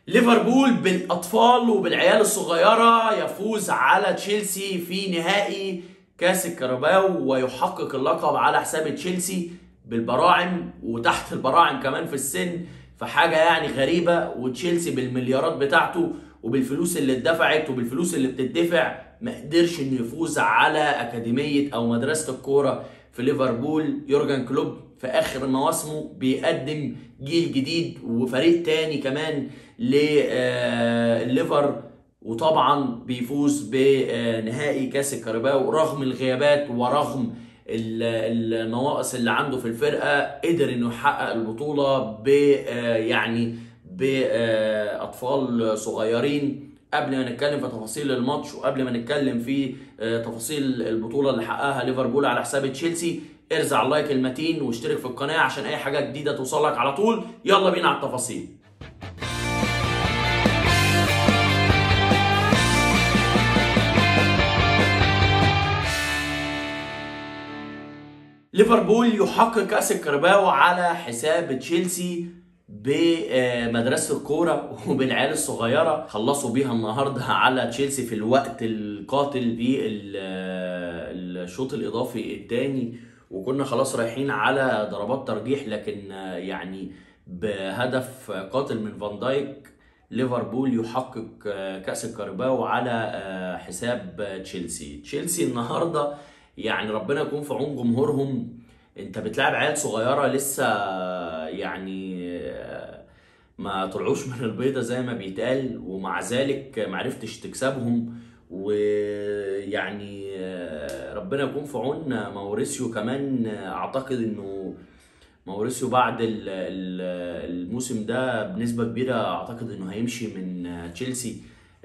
ليفربول بالاطفال وبالعيال الصغيره يفوز على تشيلسي في نهائي كاس الكاراباو ويحقق اللقب على حساب تشيلسي بالبراعم وتحت البراعم كمان في السن فحاجه يعني غريبه وتشيلسي بالمليارات بتاعته وبالفلوس اللي اتدفعت وبالفلوس اللي بتدفع ما قدرش انه يفوز على اكاديميه او مدرسه الكوره في ليفربول يورجن كلوب في اخر مواسمه بيقدم جيل جديد وفريق تاني كمان لليفر وطبعا بيفوز بنهائي كاس الكاراباو رغم الغيابات ورغم النواقص اللي عنده في الفرقه قدر انه يحقق البطوله ب يعني باطفال صغيرين قبل ما نتكلم في تفاصيل الماتش وقبل ما نتكلم في تفاصيل البطوله اللي حققها ليفربول على حساب تشيلسي ارزع اللايك المتين واشترك في القناه عشان اي حاجه جديده توصلك على طول يلا بينا على التفاصيل ليفربول يحقق كاس الكارباو على حساب تشيلسي بمدرسه الكوره وبالعيال الصغيره خلصوا بيها النهارده على تشيلسي في الوقت القاتل في الشوط الاضافي الثاني وكنا خلاص رايحين على ضربات ترجيح لكن يعني بهدف قاتل من فان دايك ليفربول يحقق كاس الكارباو على حساب تشيلسي تشيلسي النهارده يعني ربنا يكون في عون جمهورهم انت بتلعب عيال صغيره لسه يعني ما طلعوش من البيضه زي ما بيتقال ومع ذلك معرفتش تكسبهم ويعني ربنا يكون في عون ماوريسيو كمان اعتقد انه ماوريسيو بعد الموسم ده بنسبه كبيره اعتقد انه هيمشي من تشيلسي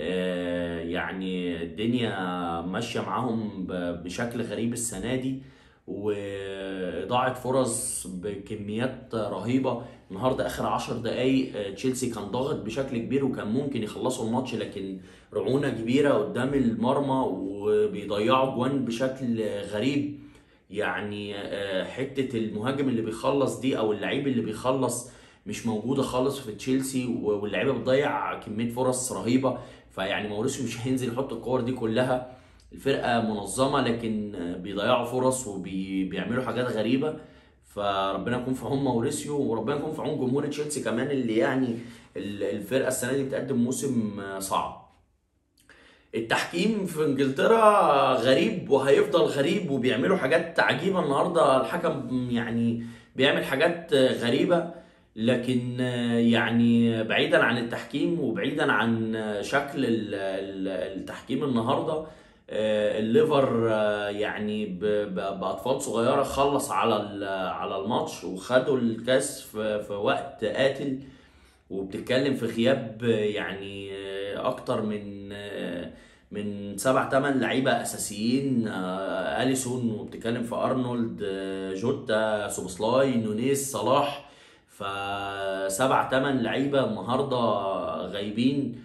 يعني الدنيا ماشيه معاهم بشكل غريب السنه دي واضاعه فرص بكميات رهيبه النهارده اخر 10 دقائق تشيلسي كان ضاغط بشكل كبير وكان ممكن يخلصوا الماتش لكن رعونه كبيره قدام المرمى وبيضيعوا جوان بشكل غريب يعني حته المهاجم اللي بيخلص دي او اللعيب اللي بيخلص مش موجوده خالص في تشيلسي واللعيبه بتضيع كميه فرص رهيبه فيعني ماوريسيو مش هينزل يحط الكور دي كلها الفرقه منظمه لكن بيضيعوا فرص وبيعملوا حاجات غريبه فربنا يكون في عون ماوريسيو وربنا يكون في عون جمهور تشيلسي كمان اللي يعني الفرقه السنه دي بتقدم موسم صعب التحكيم في انجلترا غريب وهيفضل غريب وبيعملوا حاجات عجيبه النهارده الحكم يعني بيعمل حاجات غريبه لكن يعني بعيدا عن التحكيم وبعيدا عن شكل التحكيم النهارده الليفر يعني باطفال صغيره خلص على على الماتش وخدوا الكاس في وقت قاتل وبتتكلم في غياب يعني اكتر من من سبع ثمان لعيبه اساسيين اليسون وبتتكلم في ارنولد جوتا سوبسلاي نونيز صلاح فسبع ثمان لعيبه النهارده غايبين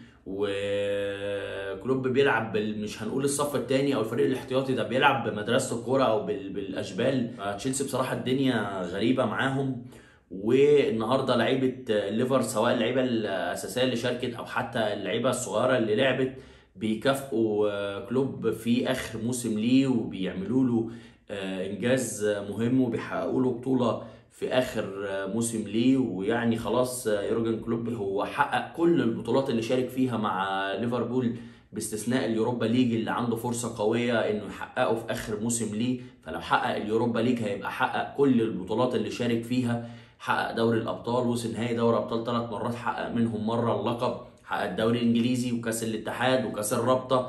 وكلوب بيلعب بال... مش هنقول الصف الثاني او الفريق الاحتياطي ده بيلعب بمدرسه الكوره او بال... بالاشبال تشيلسي بصراحه الدنيا غريبه معاهم والنهارده لعيبه الليفر سواء اللعيبه الاساسيه اللي شاركت او حتى اللعيبه الصغيره اللي لعبت بيكافئوا كلوب في اخر موسم ليه وبيعملوا له انجاز مهم وبيحققوا له بطوله في اخر موسم ليه ويعني خلاص يورجن كلوب هو حقق كل البطولات اللي شارك فيها مع ليفربول باستثناء اليوروبا ليج اللي عنده فرصه قويه انه يحققه في اخر موسم ليه فلو حقق اليوروبا ليج هيبقى حقق كل البطولات اللي شارك فيها حقق دوري الابطال وصل نهائي دوري الابطال ثلاث مرات حقق منهم مره اللقب حقق الدوري الانجليزي وكاس الاتحاد وكاس الرابطه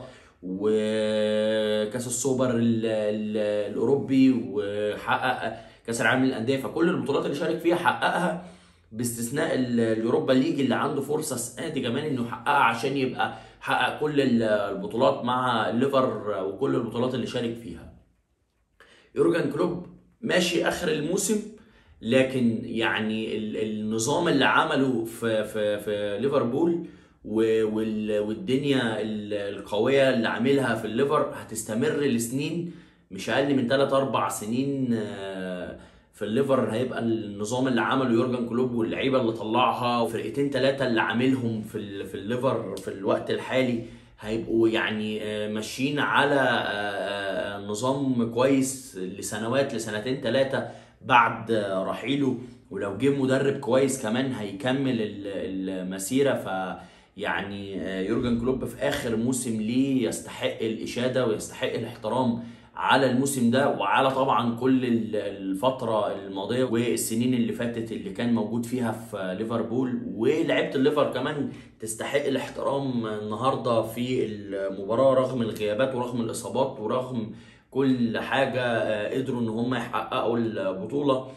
وكاس السوبر الاوروبي وحقق كاس العالم للانديه فكل البطولات اللي شارك فيها حققها باستثناء اليوروبا ليج اللي عنده فرصه السنه دي كمان انه يحققها عشان يبقى حقق كل البطولات مع الليفر وكل البطولات اللي شارك فيها يورجن كلوب ماشي اخر الموسم لكن يعني النظام اللي عمله في في في ليفربول والدنيا القويه اللي عاملها في الليفر هتستمر لسنين مش اقل من 3 4 سنين في الليفر هيبقى النظام اللي عمله يورجن كلوب واللعيبه اللي طلعها وفرقتين ثلاثه اللي عاملهم في ال- في الليفر في الوقت الحالي هيبقوا يعني آه، ماشيين على آه، آه، نظام كويس لسنوات لسنتين ثلاثه بعد آه، رحيله ولو جه مدرب كويس كمان هيكمل ال- المسيره ف يعني آه، يورجن كلوب في اخر موسم ليه يستحق الاشاده ويستحق الاحترام على الموسم ده وعلى طبعا كل ال- الفتره الماضيه والسنين اللي فاتت اللي كان موجود فيها في ليفربول ولعيبه الليفر كمان تستحق الاحترام النهارده في المباراه رغم الغيابات ورغم الاصابات ورغم كل حاجه آه، قدروا ان هم يحققوا البطوله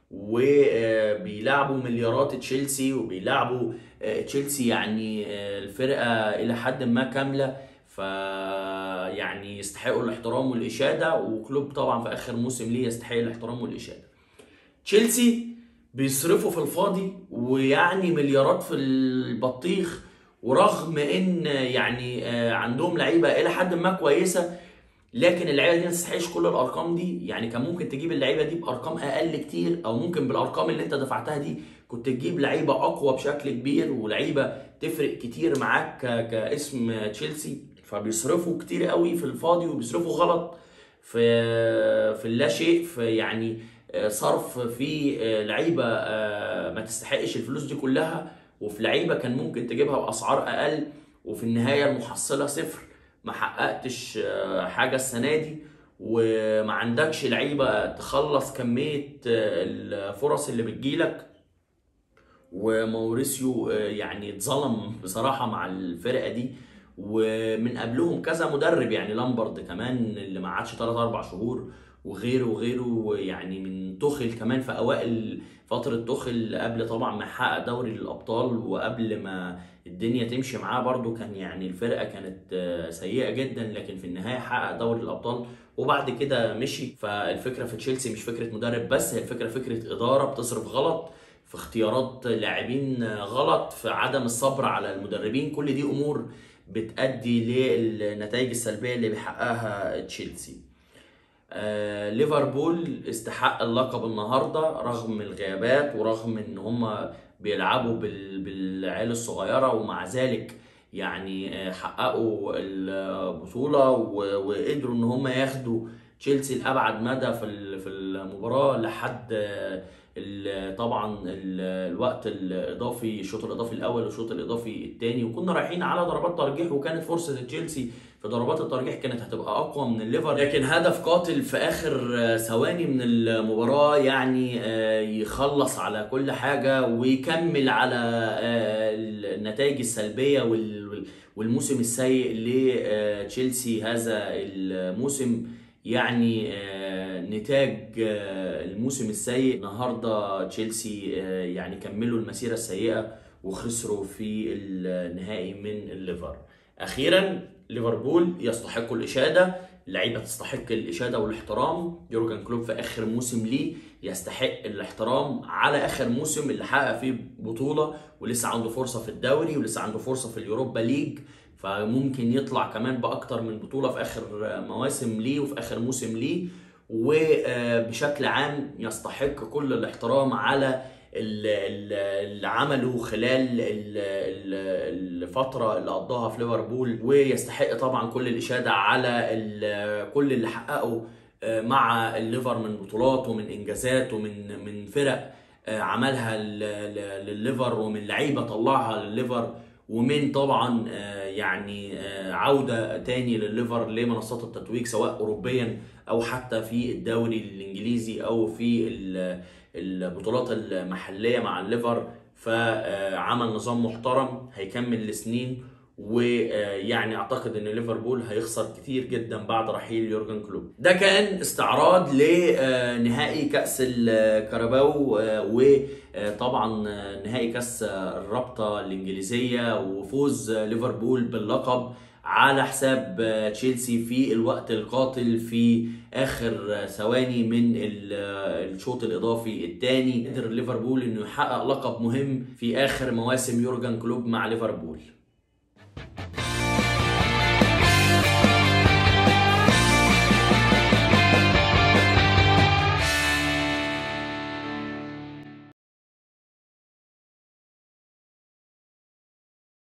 وبيلعبوا مليارات تشيلسي وبيلعبوا آه، تشيلسي يعني آه، الفرقه الى حد ما كامله ف يعني يستحقوا الاحترام والاشاده وكلوب طبعا في اخر موسم ليه يستحق الاحترام والاشاده تشيلسي بيصرفوا في الفاضي ويعني مليارات في البطيخ ورغم ان يعني آه، عندهم لعيبه الى حد ما كويسه لكن اللعيبه دي ما تستحقش كل الارقام دي يعني كان ممكن تجيب اللعيبه دي بارقام اقل كتير او ممكن بالارقام اللي انت دفعتها دي كنت تجيب لعيبه اقوى بشكل كبير ولعيبه تفرق كتير معاك ك- كاسم تشيلسي فبيصرفوا كتير قوي في الفاضي وبيصرفوا غلط في في اللا شيء في يعني آه، صرف في آه، لعيبه آه، ما تستحقش الفلوس دي كلها وفي لعيبه كان ممكن تجيبها باسعار اقل وفي النهايه المحصله صفر ما حققتش آه، حاجه السنه دي وما عندكش لعيبه تخلص كميه آه، الفرص اللي بتجيلك وموريسيو آه، يعني اتظلم بصراحه مع الفرقه دي ومن قبلهم كذا مدرب يعني لامبرد كمان اللي ما قعدش 3 4 شهور وغيره وغيره يعني من توخل كمان في اوائل فتره توخل قبل طبعا ما يحقق دوري الابطال وقبل ما الدنيا تمشي معاه برضو كان يعني الفرقه كانت آه، سيئه جدا لكن في النهايه حقق دوري الابطال وبعد كده مشي فالفكره في تشيلسي مش فكره مدرب بس هي الفكره فكره اداره بتصرف غلط في اختيارات لاعبين غلط في عدم الصبر على المدربين كل دي امور بتأدي للنتائج السلبيه اللي بيحققها تشيلسي آه، ليفربول استحق اللقب النهارده رغم الغيابات ورغم ان هم بيلعبوا بال- بالعيال الصغيره ومع ذلك يعني آه، حققوا البطوله و- وقدروا ان هم ياخدوا تشيلسي لابعد مدى في ال- في المباراه لحد آه، ال- طبعا ال- الوقت الاضافي الشوط الاضافي الاول والشوط الاضافي الثاني وكنا رايحين على ضربات ترجيح وكانت فرصه تشيلسي في ضربات الترجيح كانت هتبقى اقوى من الليفر لكن هدف قاتل في اخر آه، ثواني من المباراه يعني آه، يخلص على كل حاجه ويكمل على آه، النتائج السلبيه وال- وال- والموسم السيء لتشيلسي هذا الموسم يعني آه، نتاج آه، الموسم السيء النهارده تشيلسي آه، يعني كملوا المسيره السيئه وخسروا في النهائي من الليفر اخيرا ليفربول يستحق الاشاده اللعيبه تستحق الاشاده والاحترام يورجن كلوب في اخر موسم ليه يستحق الاحترام على اخر موسم اللي حقق فيه بطوله ولسه عنده فرصه في الدوري ولسه عنده فرصه في اليوروبا ليج فممكن يطلع كمان باكتر من بطوله في اخر مواسم ليه وفي اخر موسم ليه وبشكل عام يستحق كل الاحترام على ال- ال- اللي عمله خلال ال- ال- الفتره اللي قضاها في ليفربول ويستحق طبعا كل الاشاده على ال- كل اللي حققه مع الليفر من بطولات ومن انجازات ومن من فرق عملها ل- ل- للليفر ومن لعيبه طلعها للليفر ومن طبعا آه، يعني آه، عوده تاني للليفر لمنصات التتويج سواء اوروبيا او حتى في الدوري الانجليزي او في ال- البطولات المحليه مع الليفر فعمل نظام محترم هيكمل لسنين ويعني اعتقد ان ليفربول هيخسر كتير جدا بعد رحيل يورجن كلوب ده كان استعراض لنهائي كاس الكاراباو وطبعا نهائي كاس الرابطه الانجليزيه وفوز ليفربول باللقب على حساب تشيلسي في الوقت القاتل في اخر ثواني من ال- الشوط الاضافي الثاني قدر ليفربول انه يحقق لقب مهم في اخر مواسم يورجن كلوب مع ليفربول